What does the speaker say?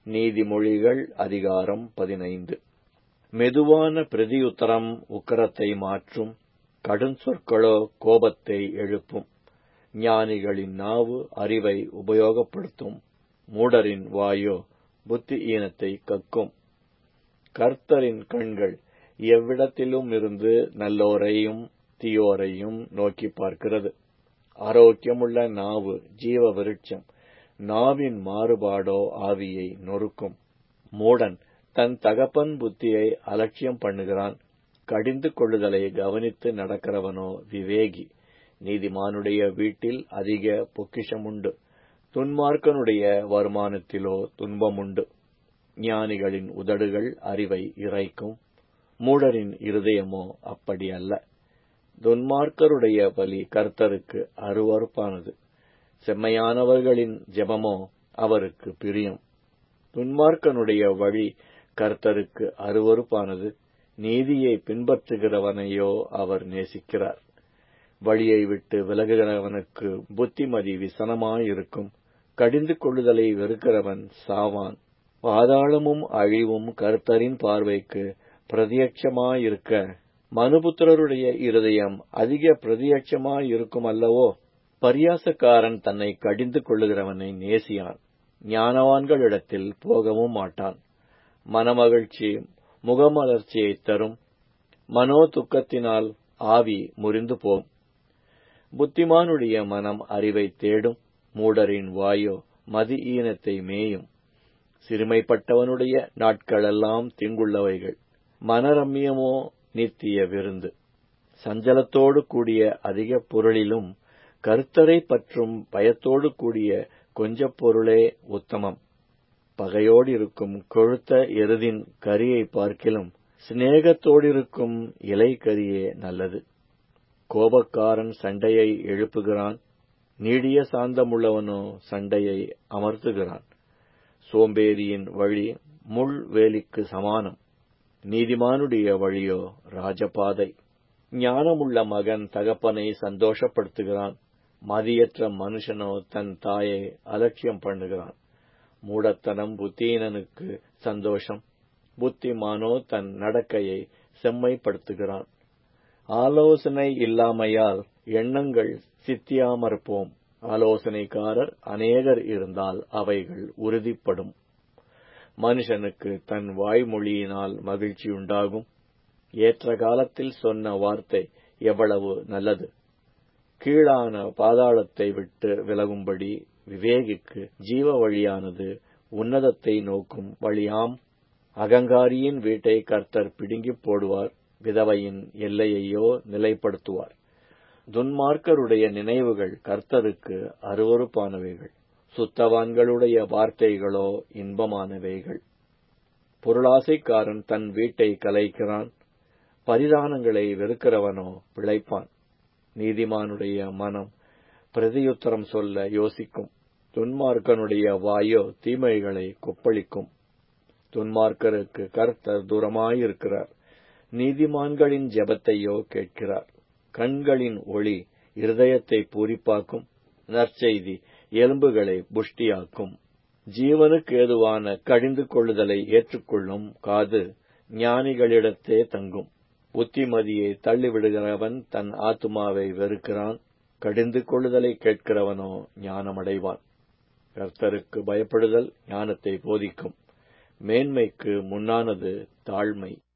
நீதிமொழிகள் அதிகாரம் பதினைந்து மெதுவான பிரதியுத்தரம் உக்கரத்தை மாற்றும் கடும் சொற்களோ கோபத்தை எழுப்பும் ஞானிகளின் நாவு அறிவை உபயோகப்படுத்தும் மூடரின் வாயோ புத்தி ஈனத்தை கக்கும் கர்த்தரின் கண்கள் எவ்விடத்திலும் இருந்து நல்லோரையும் தீயோரையும் நோக்கி பார்க்கிறது ஆரோக்கியமுள்ள நாவு ஜீவ விருட்சம் நாவின் மாறுபாடோ ஆவியை நொறுக்கும் மூடன் தன் தகப்பன் புத்தியை அலட்சியம் பண்ணுகிறான் கடிந்து கொள்ளுதலை கவனித்து நடக்கிறவனோ விவேகி நீதிமானுடைய வீட்டில் அதிக பொக்கிஷமுண்டு துன்மார்க்கனுடைய வருமானத்திலோ துன்பமுண்டு ஞானிகளின் உதடுகள் அறிவை இறைக்கும் மூடரின் இருதயமோ அப்படி அல்ல துன்மார்க்கருடைய பலி கர்த்தருக்கு அருவறுப்பானது செம்மையானவர்களின் ஜெபமோ அவருக்கு பிரியம் துன்மார்க்கனுடைய வழி கர்த்தருக்கு அருவறுப்பானது நீதியை பின்பற்றுகிறவனையோ அவர் நேசிக்கிறார் வழியை விட்டு விலகுகிறவனுக்கு புத்திமதி விசனமாயிருக்கும் கடிந்து கொள்ளுதலை வெறுக்கிறவன் சாவான் பாதாளமும் அழிவும் கர்த்தரின் பார்வைக்கு பிரதியட்சமாயிருக்க மனுபுத்திரருடைய இருதயம் அதிக பிரதியட்சமாயிருக்கும் அல்லவோ பரியாசக்காரன் தன்னை கடிந்து கொள்ளுகிறவனை நேசியான் ஞானவான்களிடத்தில் போகவும் மாட்டான் மனமகிழ்ச்சி முகமலர்ச்சியை தரும் மனோ துக்கத்தினால் ஆவி முறிந்து போம் புத்திமானுடைய மனம் அறிவை தேடும் மூடரின் வாயோ மதி ஈனத்தை மேயும் சிறுமைப்பட்டவனுடைய நாட்களெல்லாம் திங்குள்ளவைகள் மனரம்யமோ நித்திய விருந்து சஞ்சலத்தோடு கூடிய அதிக பொருளிலும் கருத்தரை பற்றும் பயத்தோடு கூடிய கொஞ்ச பொருளே உத்தமம் பகையோடு இருக்கும் கொழுத்த எருதின் கரியை பார்க்கிலும் சிநேகத்தோடிருக்கும் இலை கரியே நல்லது கோபக்காரன் சண்டையை எழுப்புகிறான் நீடிய சாந்தமுள்ளவனோ சண்டையை அமர்த்துகிறான் சோம்பேறியின் வழி முள் வேலிக்கு சமானம் நீதிமானுடைய வழியோ ராஜபாதை ஞானமுள்ள மகன் தகப்பனை சந்தோஷப்படுத்துகிறான் மதியற்ற மனுஷனோ தன் தாயை அலட்சியம் பண்ணுகிறான் மூடத்தனம் புத்தீனனுக்கு சந்தோஷம் புத்திமானோ தன் நடக்கையை செம்மைப்படுத்துகிறான் ஆலோசனை இல்லாமையால் எண்ணங்கள் சித்தியாமறப்போம் ஆலோசனைக்காரர் அநேகர் இருந்தால் அவைகள் உறுதிப்படும் மனுஷனுக்கு தன் வாய்மொழியினால் மகிழ்ச்சியுண்டாகும் ஏற்ற காலத்தில் சொன்ன வார்த்தை எவ்வளவு நல்லது கீழான பாதாளத்தை விட்டு விலகும்படி விவேகிக்கு ஜீவ வழியானது உன்னதத்தை நோக்கும் வழியாம் அகங்காரியின் வீட்டை கர்த்தர் பிடுங்கிப் போடுவார் விதவையின் எல்லையையோ நிலைப்படுத்துவார் துன்மார்க்கருடைய நினைவுகள் கர்த்தருக்கு அருவறுப்பானவைகள் சுத்தவான்களுடைய வார்த்தைகளோ இன்பமானவைகள் பொருளாசைக்காரன் தன் வீட்டை கலைக்கிறான் பரிதானங்களை வெறுக்கிறவனோ பிழைப்பான் நீதிமானுடைய மனம் பிரதியுத்தரம் சொல்ல யோசிக்கும் துன்மார்க்கனுடைய வாயோ தீமைகளை கொப்பளிக்கும் துன்மார்க்கருக்கு கர்த்தர் தூரமாயிருக்கிறார் நீதிமான்களின் ஜெபத்தையோ கேட்கிறார் கண்களின் ஒளி இருதயத்தை பூரிப்பாக்கும் நற்செய்தி எலும்புகளை புஷ்டியாக்கும் ஜீவனுக்கு ஏதுவான கடிந்து கொள்ளுதலை ஏற்றுக்கொள்ளும் காது ஞானிகளிடத்தே தங்கும் புத்திமதியை தள்ளிவிடுகிறவன் தன் ஆத்துமாவை வெறுக்கிறான் கடிந்து கொள்ளுதலை கேட்கிறவனோ ஞானமடைவான் கர்த்தருக்கு பயப்படுதல் ஞானத்தை போதிக்கும் மேன்மைக்கு முன்னானது தாழ்மை